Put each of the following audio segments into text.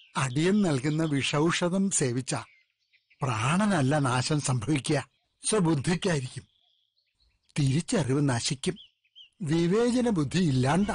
അടിയൻ നൽകുന്ന വിഷൌഷധം സേവിച്ച പ്രാണനല്ല നാശം സംഭവിക്കുക സ്വബുദ്ധിക്കായിരിക്കും തിരിച്ചറിവ് നശിക്കും വിവേചന ബുദ്ധി ഇല്ലാണ്ട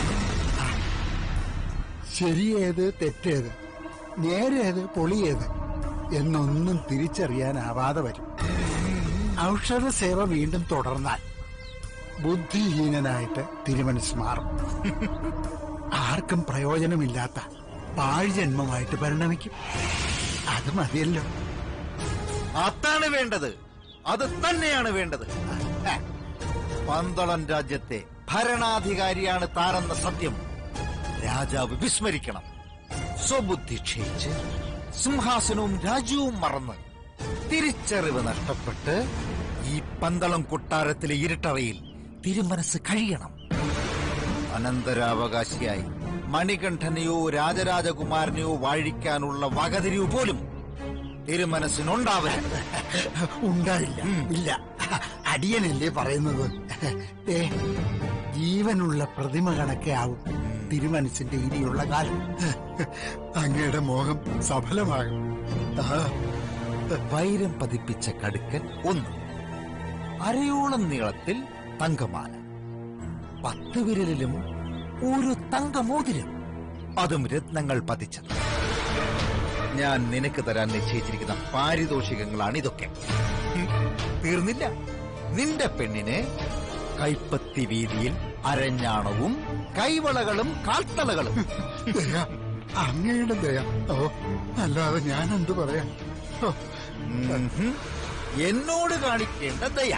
ശരിയേത് തെറ്റേത് നേരേത് പൊളിയേത് എന്നൊന്നും തിരിച്ചറിയാനാവാതെ വരും ഔഷധ സേവ വീണ്ടും തുടർന്നാൽ ബുദ്ധിഹീനനായിട്ട് തിരുമനസ് മാറും ആർക്കും പ്രയോജനമില്ലാത്ത പാഴ്ജന്മമായിട്ട് പരിണമിക്കും അത് മതിയല്ലോ അതാണ് വേണ്ടത് അത് തന്നെയാണ് വേണ്ടത് ഹ. പന്തളം രാജ്യത്തെ ഭരണാധികാരിയാണ് താനെന്ന സത്യം രാജാവ് വിസ്മരിക്കണം സ്വബുദ്ധി ക്ഷയിച്ച് സിംഹാസനവും രാജ്യവും മറന്ന് തിരിച്ചറിവ് നഷ്ടപ്പെട്ട് ഈ പന്തളം കൊട്ടാരത്തിലെ ഇരുട്ടറയിൽ തിരുമനസ് കഴിയണം അനന്തരാവകാശിയായി മണികണ്ഠനെയോ രാജരാജകുമാരനെയോ വാഴിക്കാനുള്ള വകതിരിവ് പോലും തിരുമനസ്സിനുണ്ടാവരുത് ഉണ്ടായില്ല ഇല്ല അടിയനല്ലേ പറയുന്നത് ദേ, ജീവനുള്ള പ്രതിമ കണക്കെ ആവും തിരുമനസിന്റെ ഇനിയുള്ള കാലം അങ്ങയുടെ മോഹം സഫലമാകും ആ, വൈരം പതിപ്പിച്ച കടുക്കൻ ഒന്ന് അരയോളം നീളത്തിൽ തങ്കമാല പത്ത് വിരലിലും ഒരു തങ്കമോതിരം അതും രത്നങ്ങൾ പതിച്ചത് ഞാൻ നിനക്ക് തരാൻ നിശ്ചയിച്ചിരിക്കുന്ന പാരിതോഷികങ്ങളാണ് ഇതൊക്കെ ഉം, തീർന്നില്ല നിന്റെ പെണ്ണിന് കൈപ്പത്തി വീതിയിൽ അരഞ്ഞാണവും കൈവളകളും കാൽത്തളകളും ദയ, അങ്ങയുടെ ദയ ഓ അല്ലാതെ ഞാൻ എന്ത് പറയാം ഓ, ഉം ഹും. എന്നോട് കാണിക്കേണ്ട ദയ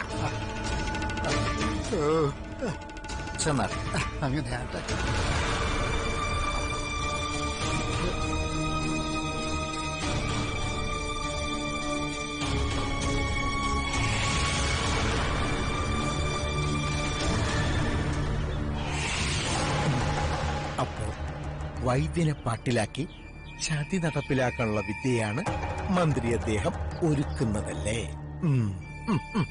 ഓ, ചെന്നാൽ അങ്ങനെ ആട്ടെ അപ്പോ വൈദ്യനെ പാട്ടിലാക്കി ചതി നടപ്പിലാക്കാനുള്ള വിദ്യയാണ് മന്ത്രി അദ്ദേഹം ഒരുക്കുന്നതല്ലേ ഉം, ഉം, ഉം.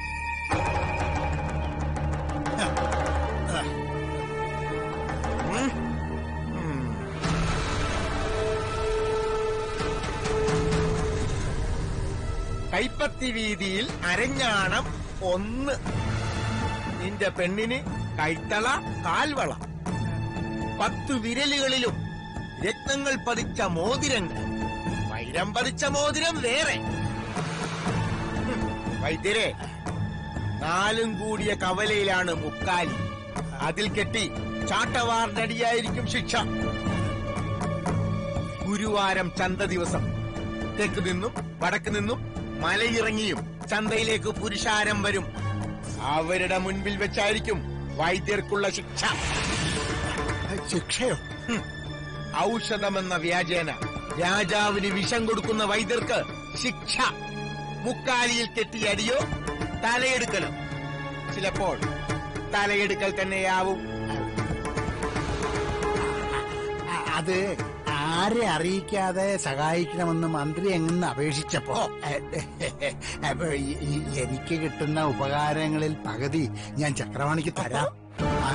കൈപ്പത്തി വീതിയിൽ അരഞ്ഞാണം ഒന്ന് നിന്റെ പെണ്ണിന് കൈത്തള കാൽവള പത്തു വിരലുകളിലും രത്നങ്ങൾ പതിച്ച മോതിരങ്ങൾ വൈരം പതിച്ച മോതിരം വേറെ ഹും, വൈദ്യരെ നാലും കൂടിയ കവലയിലാണ് മുക്കാലി അതിൽ കെട്ടി ചാട്ടവാറിനടിയായിരിക്കും ശിക്ഷ ഗുരുവാരം ചന്ത ദിവസം തെക്ക് നിന്നും വടക്ക് നിന്നും മലയിറങ്ങിയും ചന്തയിലേക്ക് പുരുഷാരം വരും അവരുടെ മുൻപിൽ വെച്ചായിരിക്കും വൈദ്യർക്കുള്ള ശിക്ഷ ശിക്ഷയോ ഔഷധമെന്ന വ്യാജേന രാജാവിന് വിഷം കൊടുക്കുന്ന വൈദ്യർക്ക് ശിക്ഷ മുക്കാലിയിൽ കെട്ടിയടിയോ തലയെടുക്കലോ ചിലപ്പോൾ തലയെടുക്കൽ തന്നെയാവും അ- അത് ആരെ അറിയിക്കാതെ സഹായിക്കണമെന്ന് മന്ത്രി എങ്ങനെ അപേക്ഷിച്ചപ്പോ അപ്പൊ ഈ- ഈ എനിക്ക് കിട്ടുന്ന ഉപകാരങ്ങളിൽ പകുതി ഞാൻ ചക്രവാണിക്ക് തരാം ആ?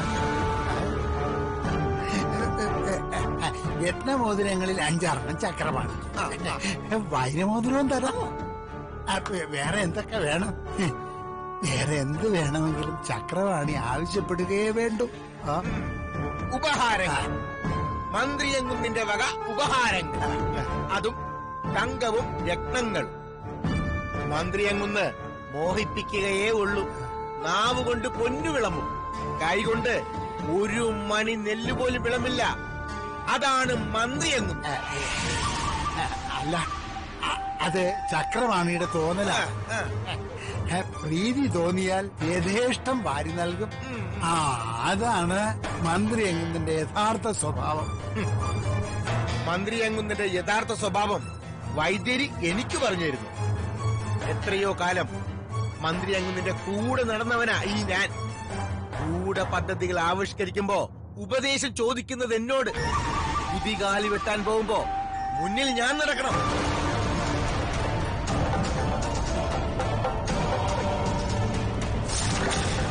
രത്നമോതിരങ്ങളിൽ അഞ്ചാറെണ്ണം ചക്രവാണി വൈരമോതിരവും തരാം അപ്പൊ വേറെ എന്തൊക്കെ വേണം വേറെ എന്ത് വേണമെങ്കിലും ചക്രവാണി ആവശ്യപ്പെടുകയേ വേണ്ടു ആ ഉപഹാരങ്ങൾ മന്ത്രിയെങ്ങുന്നിന്റെ വക ഉപഹാരങ്ങൾ അതും തങ്കവും രത്നങ്ങളും മന്ത്രിയെങ്ങുന്ന് മോഹിപ്പിക്കുകയേ ഉള്ളൂ നാവ് കൊണ്ട് പൊന്നു വിളമ്പും കൈകൊണ്ട് ഒരു മണി നെല്ല് പോലും വിളമ്പില്ല അതാണ് മന്ത്രിയെങ്ങും അല്ല അ- അത് ചക്രവാണിയുടെ തോന്നലാണ് ഏ, പ്രീതി തോന്നിയാൽ യഥേഷ്ടം വാരി നൽകും ആ അതാണ് മന്ത്രി എങ്ങുന്നതിന്റെ യഥാർത്ഥ സ്വഭാവം മന്ത്രിയെങ്ങുന്നിന്റെ യഥാർത്ഥ സ്വഭാവം വൈദ്യരി എനിക്ക് പറഞ്ഞിരുന്നു എത്രയോ കാലം മന്ത്രിയെങ്ങുന്നിന്റെ കൂടെ നടന്നവനാ ഈ ഞാൻ കൂടെ പദ്ധതികൾ ആവിഷ്കരിക്കുമ്പോ ഉപദേശം ചോദിക്കുന്നത് എന്നോട് കുതികാലി വെട്ടാൻ പോകുമ്പോ മുന്നിൽ ഞാൻ നടക്കണം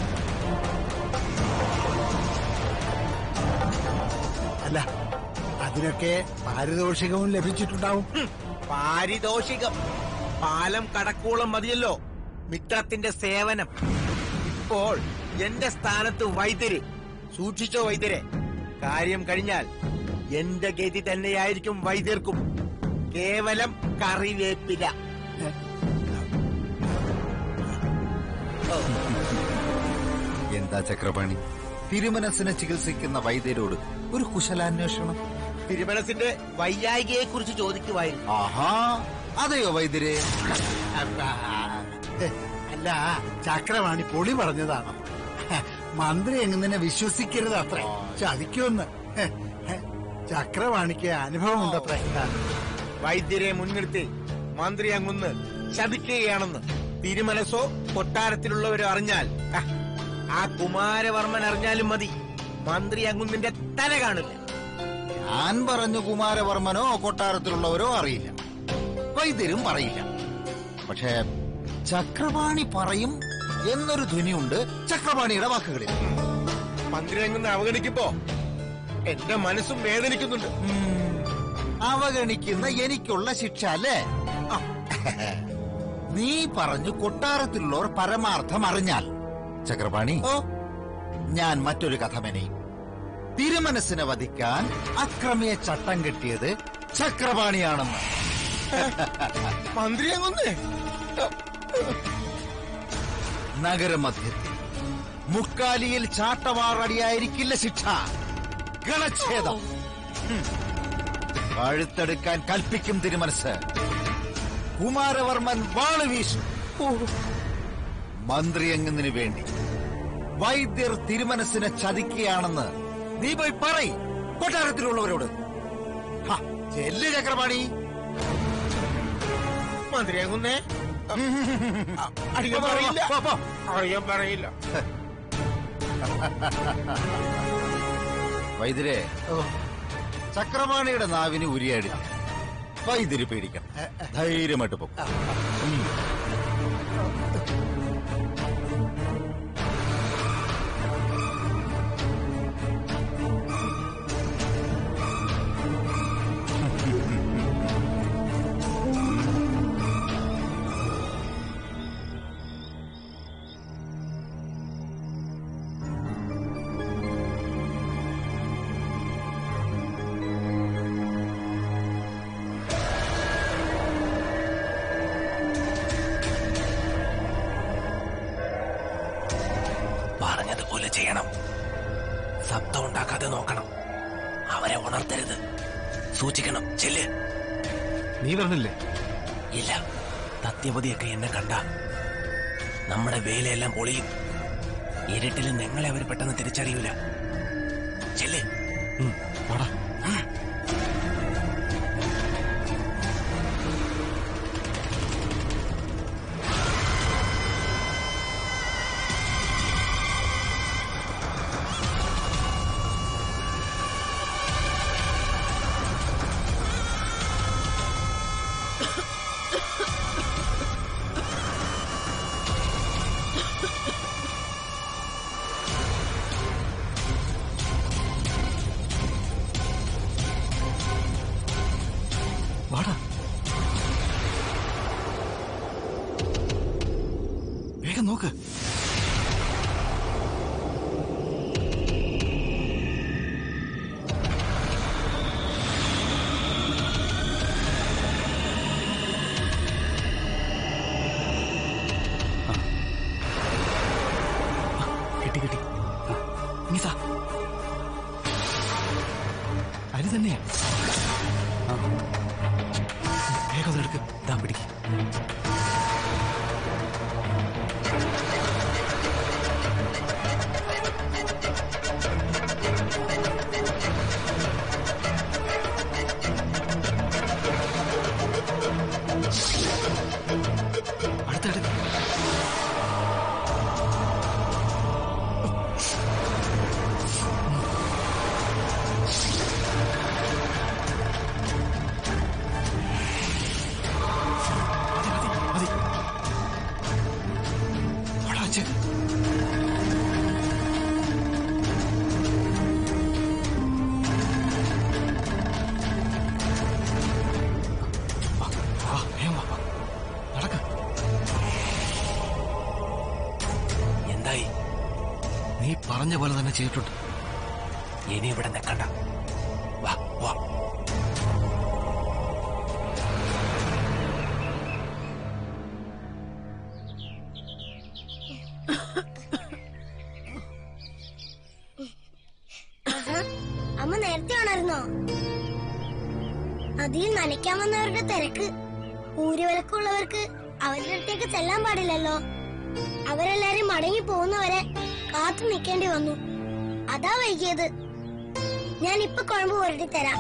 അല്ല അത് അതിനൊക്കെ പാരിതോഷികവും ലഭിച്ചിട്ടുണ്ടാവും ഹും, പാരിതോഷികം പാലം കടക്കോളം മതിയല്ലോ മിത്രത്തിന്റെ സേവനം ഇപ്പോൾ എന്റെ സ്ഥാനത്ത് വൈദ്യര് സൂക്ഷിച്ചോ വൈദ്യരെ കാര്യം കഴിഞ്ഞാൽ എന്റെ ഗതി തന്നെയായിരിക്കും വൈദ്യർക്കും കേവലം കറിവേപ്പില എന്താ ചക്രപാണി തിരുമനസിനെ ചികിത്സിക്കുന്ന വൈദ്യരോട് ഒരു കുശലാന്വേഷണം തിരുമനസിന്റെ വൈയായികയെ കുറിച്ച് ചോദിക്കുവായിരുന്നു ആഹാ അതെയോ വൈദ്യരെ അല്ല ചക്രവാണി പൊളി പറഞ്ഞതാണ് മന്ത്രി എങ്ങനെ വിശ്വസിക്കരുത് അത്ര ചതിക്കുമെന്ന് ചക്രവാണിക്ക് അനുഭവമുണ്ടത്രേ വൈദ്യരെ മുൻനിർത്തി മന്ത്രി അങ്ങുന്ന് ശപിക്കുകയാണെന്ന് തിരുമനസോ കൊട്ടാരത്തിലുള്ളവരോ അറിഞ്ഞാൽ ഹ, ആ കുമാരവർമ്മൻ അറിഞ്ഞാലും മതി മന്ത്രി അങ്ങുന്നിന്റെ തല കാണില്ല ഞാൻ പറഞ്ഞു കുമാരവർമ്മനോ കൊട്ടാരത്തിലുള്ളവരോ അറിയില്ല വൈദ്യരും പറയില്ല പക്ഷേ ചക്രപാണി പറയും എന്നൊരു ധ്വനിയുണ്ട് ചക്രപാണിയുടെ വാക്കുകളിൽ മന്ത്രി അങ്ങുന്ന് അവഗണിക്കുമ്പോ എന്റെ മനസ്സും വേദനിക്കുന്നുണ്ട് ഉം, അവഗണിക്കുന്ന എനിക്കുള്ള ശിക്ഷ അല്ലേ ആ, നീ പറഞ്ഞു കൊട്ടാരത്തിലുള്ളവർ പരമാർത്ഥം അറിഞ്ഞാൽ ചക്രപാണി ഓ ഞാൻ മറ്റൊരു കഥ മെനയും തിരുമനസിനെ വധിക്കാൻ അക്രമിയെ ചട്ടം കെട്ടിയത് ചക്രപാണിയാണെന്ന് മന്ത്രി അങ്ങുന്ന് നഗരമധ്യത്തിൽ മുക്കാലിയിൽ ചാട്ടവാറടിയായിരിക്കില്ല ശിക്ഷ ഗണച്ഛേദം ഉം. കഴുത്തെടുക്കാൻ കൽപ്പിക്കും തിരുമനസ് കുമാരവർമ്മൻ വാള് വീശും മന്ത്രിയങ്ങിന് വേണ്ടി വൈദ്യർ തിരുമനസിനെ ചതിക്കുകയാണെന്ന് നീ പോയി പറയ് കൊട്ടാരത്തിലുള്ളവരോട് ഹ, ചെല്ല് ചക്രപാണി മന്ത്രി അങ്ങുന്നേ അടിക്കാൻ പറയില്ല പോ, പോ. അറിയാൻ പറയില്ല വൈദ്യരെ ഓ, ചക്രപാണിയുടെ നാവിന് ഉരിയാടി വൈദ്യര് പേടിക്കണം ധൈര്യമായിട്ട് പോകും പറഞ്ഞതുപോലെ ചെയ്യണം ശബ്ദം ഉണ്ടാക്കാതെ നോക്കണം അവരെ ഉണർത്തരുത് സൂക്ഷിക്കണം ചെല്ല് നീ പറഞ്ഞില്ലേ ഇല്ല സത്യവതിയൊക്കെ എന്നെ കണ്ട നമ്മുടെ വേലയെല്ലാം പൊളിയും ഇരുട്ടിൽ നിങ്ങളെ അവർ പെട്ടെന്ന് തിരിച്ചറിയൂല ചെല്ല് ഉം, വാടാ. വാടാ വേഗം നോക്ക് കിട്ടി കിട്ടി നിസ അരി തന്നെയാ ആ. വേഗം അതെടുക്ക് ദാ പിടിക്ക് അടുത്തെടുക്ക് മതി, മതി. പറഞ്ഞ പോലെ തന്നെ ചെയ്തിട്ടുണ്ട് ഇനി ഇവിടെ നിൽക്കണ്ട വാ വാ ആഹാ, അമ്മ നേരത്തെ ഉണർന്നോ അതിൽ നനയ്ക്കാൻ വന്നവരുടെ തിരക്ക് ഊരുവിലക്കുള്ളവർക്ക് അവരുടെ അടുത്തേക്ക് ചെല്ലാൻ പാടില്ലല്ലോ അവരെല്ലാരും മടങ്ങി പോകുന്നവരെ കാത്തു നിൽക്കേണ്ടി വന്നു അതാ വൈകിയത് ഞാൻ ഇപ്പൊ കുഴമ്പ് പുരട്ടി തരാം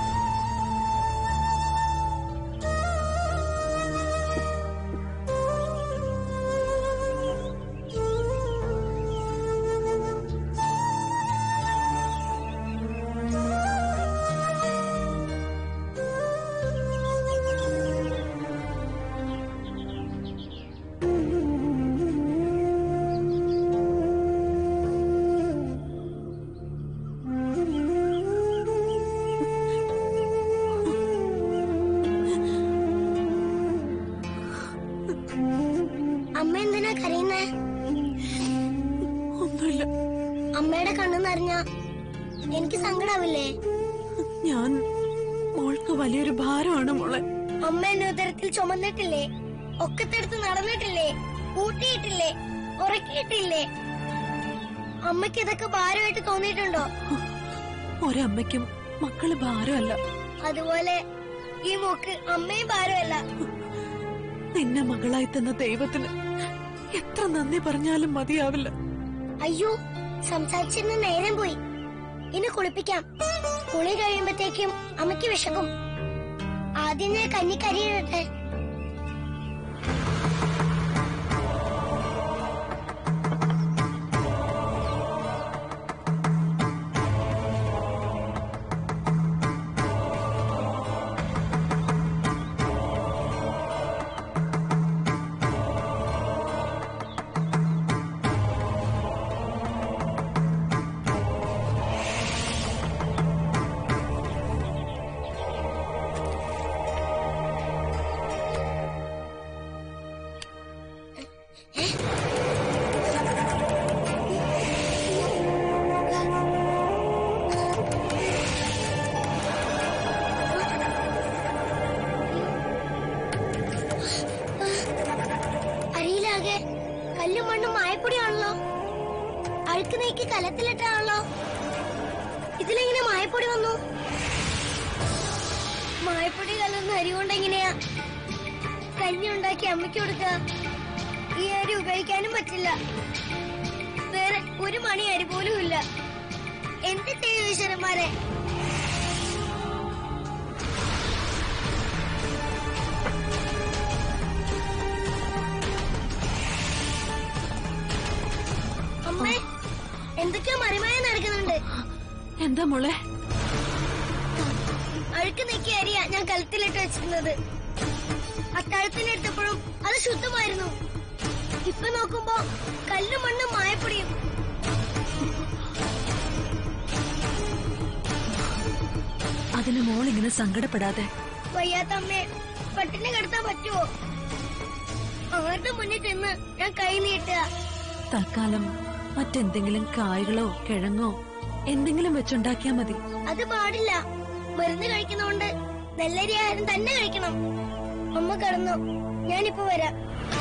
അമ്മ എന്തിനാ കരയുന്നേ ഒന്നുമില്ല അമ്മയുടെ കണ്ണു നിറഞ്ഞ എനിക്ക് സങ്കടാവില്ലേ ഞാൻ മോൾക്ക് വലിയൊരു ഭാരമാണ് മോളെ അമ്മ എന്നെ ഉദരത്തിൽ ചുമന്നിട്ടില്ലേ ഒക്കത്തെടുത്ത് നടന്നിട്ടില്ലേ കൂട്ടിയിട്ടില്ലേ ഉറക്കിയിട്ടില്ലേ അമ്മയ്ക്ക് ഇതൊക്കെ ഭാരമായിട്ട് തോന്നിയിട്ടുണ്ടോ ഒരമ്മയ്ക്കും മക്കള് ഭാരമല്ല അതുപോലെ ഈ മോക്ക് അമ്മയും ഭാരമല്ല നിന്നെ മകളായി തന്ന ദൈവത്തിന് എത്ര നന്ദി പറഞ്ഞാലും മതിയാവില്ല അയ്യോ സംസാരിച്ചിരുന്ന നേരം പോയി ഇനി കുളിപ്പിക്കാം കുളി കഴിയുമ്പത്തേക്കും അമ്മയ്ക്ക് വിശക്കും ആദ്യം ഞാൻ കഞ്ഞിക്കരിയിടട്ടെ അരിയിലാകെ കല്ലും മണ്ണും മായപ്പൊടിയാണല്ലോ അഴുക്ക് നീക്കി കലത്തിലിട്ടാണല്ലോ ഇതിലെങ്ങനെ മായപ്പൊടി വന്നു മായപ്പൊടി കലർന്ന അരി കൊണ്ട് എങ്ങനെയാ കഞ്ഞി ഉണ്ടാക്കി അമ്മയ്ക്ക് കൊടുക്ക ഈ അരി ഉപയോഗിക്കാനും പറ്റില്ല വേറെ ഒരു മണി അരി പോലും ഇല്ല എന്ത് ചെയ്യും ഈശ്വരന്മാരെ അമ്മേ എന്തൊക്കെയോ മറിമായ നടക്കുന്നുണ്ട് എന്താ മോളെ അഴുക്ക് നീക്കി അരിയാ ഞാൻ കലത്തിലിട്ട് വെച്ചിരുന്നത് അത്താഴത്തിലിട്ടപ്പോഴും അത് ശുദ്ധമായിരുന്നു ഇപ്പൊ നോക്കുമ്പോ കല്ലും മണ്ണും മായപ്പൊടിയും അതിന് മോൾ ഇങ്ങനെ സങ്കടപ്പെടാതെ വയ്യാത്ത അമ്മേ പട്ടിണി കിടത്താൻ പറ്റുമോ ആരുടെ മുന്നിൽ ചെന്ന് ഞാൻ കൈ നീട്ടുക തൽക്കാലം മറ്റെന്തെങ്കിലും കായ്കളോ കിഴങ്ങോ എന്തെങ്കിലും വെച്ചുണ്ടാക്കിയാ മതി അത് പാടില്ല മരുന്ന് കഴിക്കുന്നോണ്ട് നെല്ലരി ആഹാരം തന്നെ കഴിക്കണം അമ്മ കിടന്നു ഞാനിപ്പോ വരാം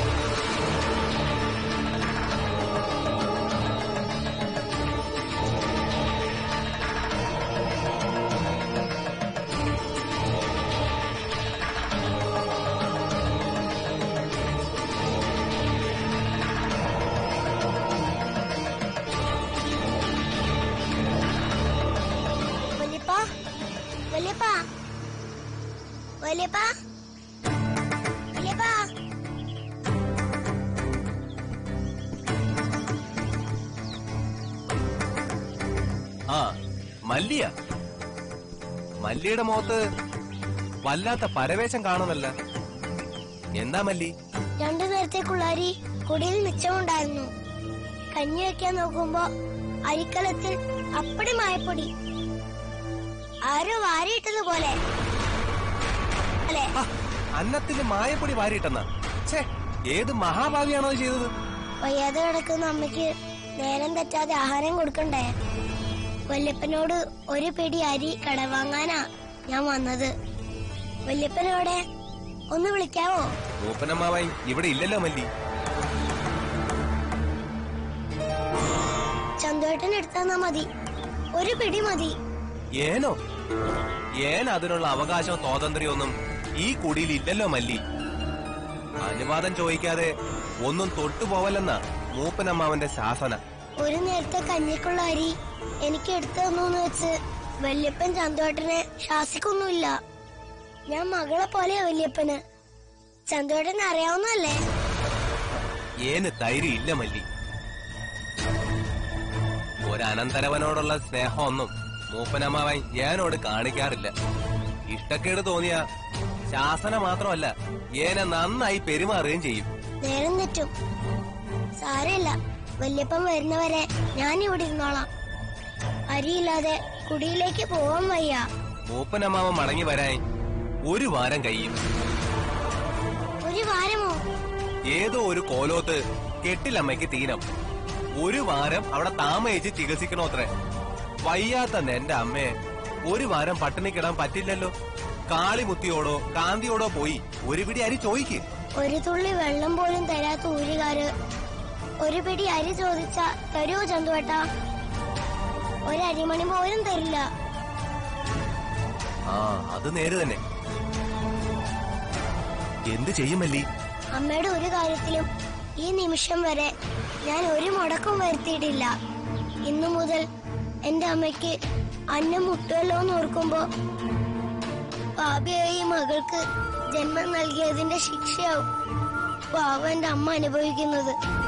വല്യപ്പാ വല്യപ്പാ വല്യപ്പാ വല്യപ്പാ ആ മല്ലിയ മല്ലിയുടെ മുഖത്ത് വല്ലാത്ത പരവേശം കാണുമല്ല എന്താ മല്ലി രണ്ടു നേരത്തേക്കുള്ള അരി കുടിയിൽ മിച്ചമുണ്ടായിരുന്നു കഞ്ഞി വെക്കാൻ നോക്കുമ്പോ അരിക്കലത്തിൽ അപ്പടി മായപ്പൊടി ആരോ വാരിയിട്ടതുപോലെ അല്ലെ ആ, അന്നത്തിന് മായപ്പൊടി വാരിയിട്ടെന്ന ഛേ ഏത് മഹാഭാവിയാണോ ഇത് ചെയ്തത് വയ്യാതെ കിടക്കുന്ന അമ്മയ്ക്ക് നേരം തെറ്റാതെ ആഹാരം കൊടുക്കണ്ടേ വല്യപ്പനോട് ഒരു പിടി അരി കടവാങ്ങാനാ ഞാൻ വന്നത് വല്യപ്പനോടെ ഒന്ന് വിളിക്കാവോ മൂപ്പനമ്മാവായി ഇവിടെ ഇല്ലല്ലോ മല്ലി ചന്തുവേട്ടൻ എടുത്തന്നാ മതി ഒരു പിടി മതി ഏനോ ഏൻ അതിനുള്ള അവകാശവും സ്വാതന്ത്ര്യമൊന്നും ഈ കുടിയിൽ ഇല്ലല്ലോ മല്ലി അനുവാദം ചോദിക്കാതെ ഒന്നും തൊട്ടുപോവല്ലെന്ന മൂപ്പനമ്മാവന്റെ ശാസന ഒരു നേരത്തെ കഞ്ഞിക്കുള്ള അരി എനിക്ക് എടുത്തു തന്നൂന്ന് വെച്ച് വല്യപ്പൻ ചന്തുവേട്ടനെ ശാസിക്കൊന്നുമില്ല ഞാൻ മകളെ പോലെയാ വല്യപ്പന് ചന്തുവേട്ടന് അറിയാവുന്നല്ലേ ഏന് തൈര് ഇല്ല മല്ലി ഒരനന്തരവനോടുള്ള സ്നേഹമൊന്നും മൂപ്പനമ്മാവൻ ഞാനോട് കാണിക്കാറില്ല ഇഷ്ടക്കേട് തോന്നിയ ശാസന മാത്രമല്ല ഏനെ നന്നായി പെരുമാറുകയും ചെയ്യും നേരം തെറ്റും സാരമില്ല വല്യപ്പൻ വരുന്നവരെ ഞാൻ ഇവിടെ ഇരുന്നോളാം അരിയില്ലാതെ കുടിയിലേക്ക് പോവാൻ വയ്യ മൂപ്പനമ്മാവൻ മടങ്ങി വരാൻ ഒരു വാരം കഴിയും ഒരു വാരമോ ഏതോ ഒരു കോലോത്ത് കെട്ടിലമ്മയ്ക്ക് തീനം ഒരു വാരം അവിടെ താമയിച്ച് ചികിത്സിക്കണോത്രേ വയ്യാത്ത എന്റെ അമ്മയെ ഒരു വാരം പട്ടിണി കിടാൻ പറ്റില്ലല്ലോ കാളിമുത്തിയോടോ കാന്തിയോടോ പോയി ഒരു പിടി അരി ചോയ്ക്ക് ഒരു തുള്ളി വെള്ളം പോലും തരാത്ത ഊരുകാര് ഒരു പിടി അരി ചോദിച്ച തരുവോ ചന്തുവേട്ടാ ഒരരിമണി പോലും തരില്ല ആ അത് നേര് തന്നെ എന്ത് ചെയ്യുമല്ലി അമ്മയുടെ ഒരു കാര്യത്തിലും ഈ നിമിഷം വരെ ഞാൻ ഒരു മുടക്കം വരുത്തിയിട്ടില്ല ഇന്നു മുതൽ എന്റെ അമ്മയ്ക്ക് അന്നം മുട്ടുമല്ലോ എന്ന് ഓർക്കുമ്പോ പാപിയായ ഈ മകൾക്ക് ജന്മം നൽകിയതിന്റെ ശിക്ഷയാവും പാവ എന്റെ അമ്മ അനുഭവിക്കുന്നത്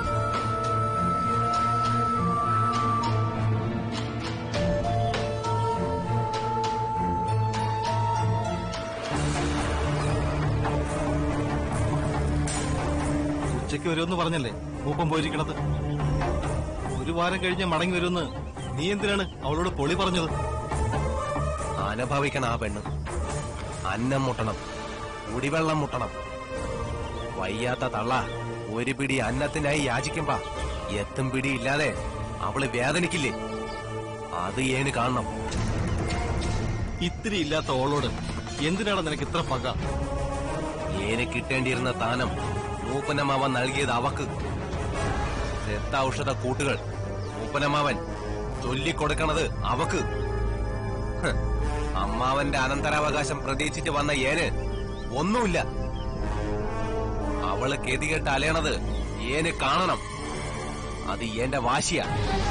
ഉച്ചയ്ക്ക് വരുമെന്ന് പറഞ്ഞല്ലേ മൂപ്പം പോയിരിക്കണത് ഒരു വാരം കഴിഞ്ഞ് മടങ്ങി വരുമെന്ന് നീ എന്തിനാണ് അവളോട് പൊളി പറഞ്ഞത് അനുഭവിക്കണം ആ പെണ്ണ് അന്നം മുട്ടണം കുടിവെള്ളം മുട്ടണം വയ്യാത്ത തള്ള ഒരു പിടി അന്നത്തിനായി യാചിക്കുമ്പോ എത്തും പിടി ഇല്ലാതെ അവള് വേദനിക്കില്ലേ അത് ഏന് കാണണം ഇത്തിരി ഇല്ലാത്ത ഓളോട് എന്തിനാണ് നിനക്ക് ഇത്ര പക ഏന് കിട്ടേണ്ടിയിരുന്ന സ്ഥാനം മൂപ്പനമാവൻ നൽകിയത് അവക്ക് രക്തൌഷധ കൂട്ടുകൾ മൂപ്പനമാവൻ ചൊല്ലിക്കൊടുക്കണത് അവക്ക് ഹ്, അമ്മാവന്റെ അനന്തരാവകാശം പ്രതീക്ഷിച്ച് വന്ന ഏന് ഒന്നുമില്ല അവള് ഗതികെട്ട് അലയണത് ഏന് കാണണം അത് എന്റെ വാശിയാ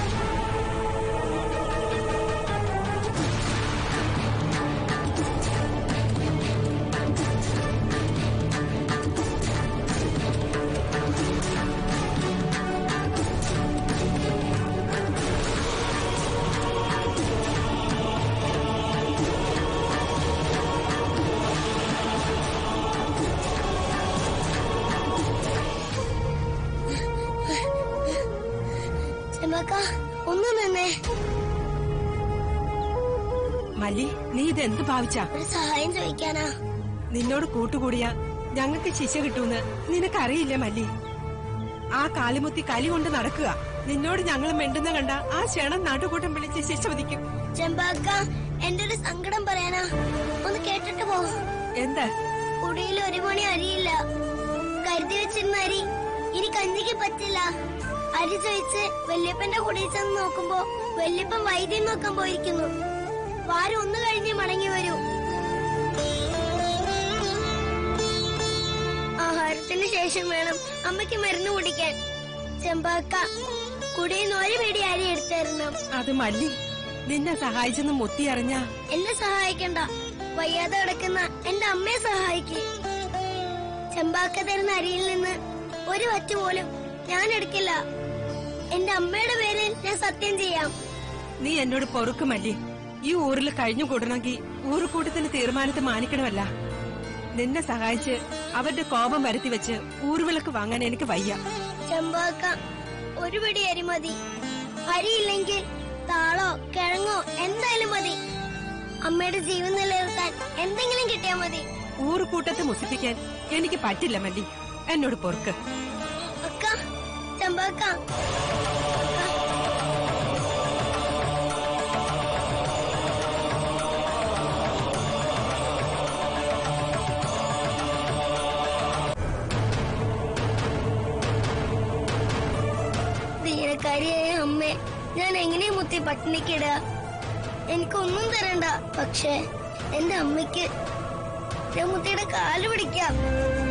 ചെമ്മക്ക ഒന്ന് നിന്നേ മല്ലി നീ ഇതെന്ത് ഭാവിച്ച ഒരു സഹായം ചോദിക്കാനാ നിന്നോട് കൂട്ടുകൂടിയ ഞങ്ങൾക്ക് ശിക്ഷ കിട്ടൂന്ന് നിനക്കറിയില്ല മല്ലി ആ കാലിമുത്തി കലി കൊണ്ട് നടക്കുക നിന്നോട് ഞങ്ങൾ മിണ്ടുന്ന കണ്ട ആ ക്ഷണം നാട്ടുകൂട്ടം വിളിച്ച് ശിക്ഷ വിധിക്കും ചെമ്പാക്ക എന്റെ ഒരു സങ്കടം പറയാനാ ഒന്ന് കേട്ടിട്ട് പോ എന്താ കുടിയിൽ ഒരു മണി അരിയില്ല കരുതി വെച്ചിരുന്ന അരി ഇനി കഞ്ഞിക്ക് പറ്റില്ല അരി ചോദിച്ച് വല്യപ്പന്റെ കുടിയിൽ ചെന്ന് നോക്കുമ്പോ വല്യപ്പൻ വൈദ്യം നോക്കാൻ പോയിരിക്കുന്നു വാരം ഒന്ന് കഴിഞ്ഞ് മടങ്ങി വരൂ ആഹാരത്തിന് ശേഷം വേണം അമ്മയ്ക്ക് മരുന്ന് കുടിക്കാൻ ചെമ്പാക്ക കുടിയിൽ നിന്ന് ഒരു പിടി അരി എടുത്തരണം അത് മല്ലി നിന്നെ സഹായിച്ചെന്ന് മുത്തി അറിഞ്ഞ എന്നെ സഹായിക്കണ്ട വയ്യാതെ കിടക്കുന്ന എന്റെ അമ്മയെ സഹായിക്ക് ചെമ്പാക്ക തരുന്ന അരിയിൽ നിന്ന് ഒരു വറ്റ് പോലും ഞാൻ എടുക്കില്ല എന്റെ അമ്മയുടെ പേരിൽ ഞാൻ സത്യം ചെയ്യാം നീ എന്നോട് പൊറുക്ക് മല്ലി ഈ ഊരിൽ കഴിഞ്ഞു കൂടണമെങ്കിൽ ഊറുകൂട്ടത്തിന് തീരുമാനത്തെ മാനിക്കണമല്ല നിന്നെ സഹായിച്ച് അവരുടെ കോപം വരുത്തി വെച്ച് ഊർവിളക്ക് വാങ്ങാൻ എനിക്ക് വയ്യ ചെമ്പാക്ക ഒരു പിടി അരി മതി അരിയില്ലെങ്കിൽ താളോ കിഴങ്ങോ എന്തായാലും മതി അമ്മയുടെ ജീവൻ നിലനിർത്താൻ എന്തെങ്കിലും കിട്ടിയാ മതി ഊറുകൂട്ടത്തെ മുസിപ്പിക്കാൻ എനിക്ക് പറ്റില്ല മല്ലി എന്നോട് പൊറുക്ക് അക്ക ചെമ്പാക്ക അക്ക, വേലക്കാരിയായ അമ്മേ ഞാൻ എങ്ങനെ മുത്തി പട്ടിണിക്കിടുക എനിക്കൊന്നും തരണ്ട പക്ഷേ എന്റെ അമ്മയ്ക്ക് ഞാൻ മുത്തിയുടെ കാല് പിടിക്കാം